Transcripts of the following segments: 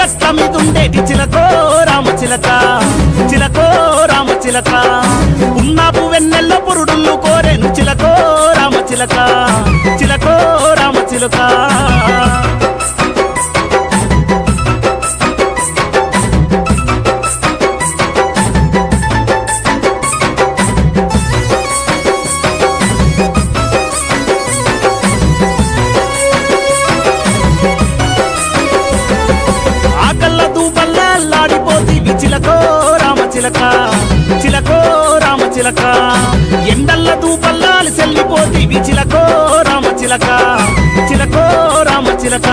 గట్ల మీద ఉండేటి చిలకో రామ చిలక చిలకో రామ చిలక ఉన్నాపు వెన్నెల్లో పురుడుళ్ళు కోరేను చిలకో రామ చిలక చిలకో రామ చిలక ఆకల్ల దూపల్ల అల్లాడిపోతీవి చిలకో రామ చిలక చిలకో రామ చిలక ఎండల్ల దూపల్ల సెల్లిపోతీవి చిలకో రామ చిలక చిలకో రామ చిలక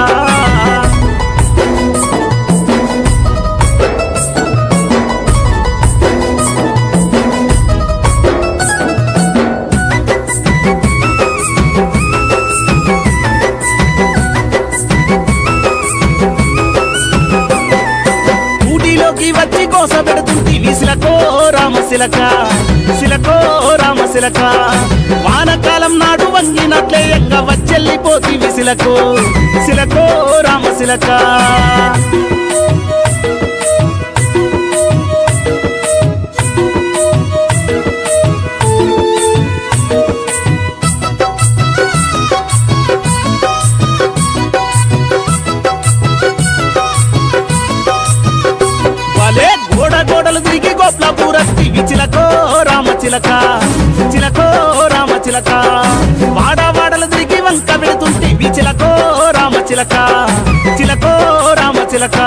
ఊటీలోకి వచ్చి కోస పెడుతుంది సిలకో రామ సిలక సిలకో రామ సిలక వానకాలం నాడు వంగినట్లే ఎంగ వచ్చెళ్ళిపోతీవి సిలకు సిలకో రామ సిలక వాళ్ళే గోడ గోడలు తిరిగి గోప్ల పూరస్తివి చిలకో రామ చిలక చిలకో రామ చిలక వాడ వాడలు తిరిగి వంక పెడుతుంటివి చిలకో రామ చిలక చిలకో రామ చిలక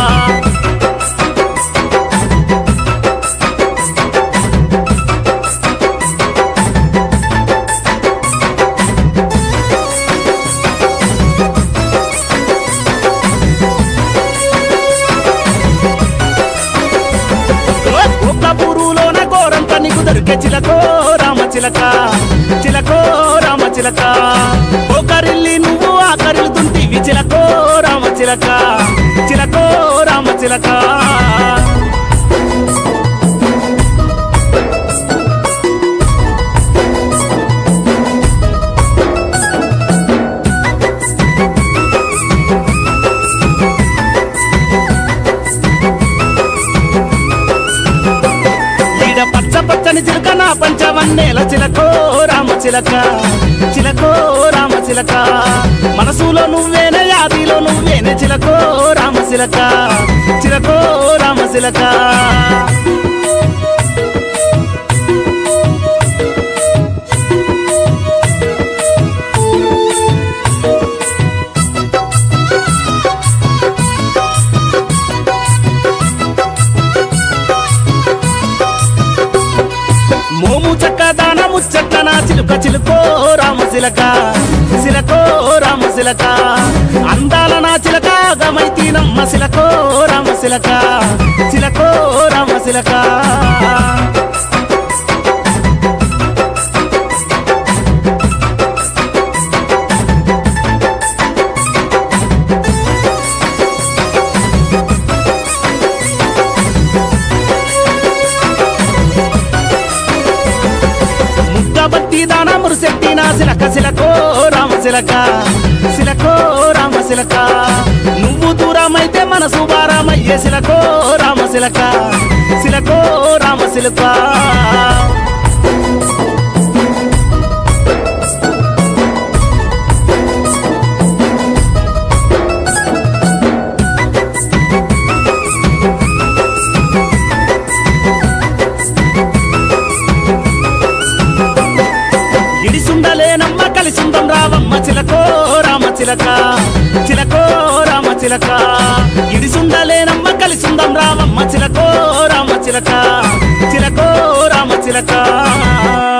గోప్లపూరులోన గోరంత నీకు దొరికే చిలకో రామ చిలక చిలకో రామ చిలక ఒకరిల్లి నువ్వు ఆకరిల్లుతుంటివి చిలకో రామ చిలక చిలకో రామ చిలక ఈడ పచ్చ పచ్చని చిలక నా పంచవన్నేల చిలకో రామ చిలక చిలకో రామ చిలక మనసులో నువ్వేనే యాదిలో నువ్వేనే చిలకో రామ చిలక చిలకో రామ చిలక మోము చక్క దాన ముచ్చక్క నా చిలుక చిలుకో రామ చిలక సిలకో రామ చిలక అందాల నా చిలక గమైతీనమ్మ సిలకో రామ చిలక చిలకో రామ చిలక ముద్దబట్టి దాన మురుసెట్టి నా సిలక సిలకో రామ సిలక సిలకో రామ సిలక నువ్వు దూరమైతే మనసు భారమయ్యే సిలకో రామ సిలక సిలకో రామ సిలక ఇడిసుండలేనమ్మ కలిసుందం రావమ్మ చిలకో రామ చిలక చిలకో రామ చిలక ఇడిసుండలేనమ్మ కలిసుందం రావమ్మ చిలకో రామ చిలక చిలకో రామ చిలక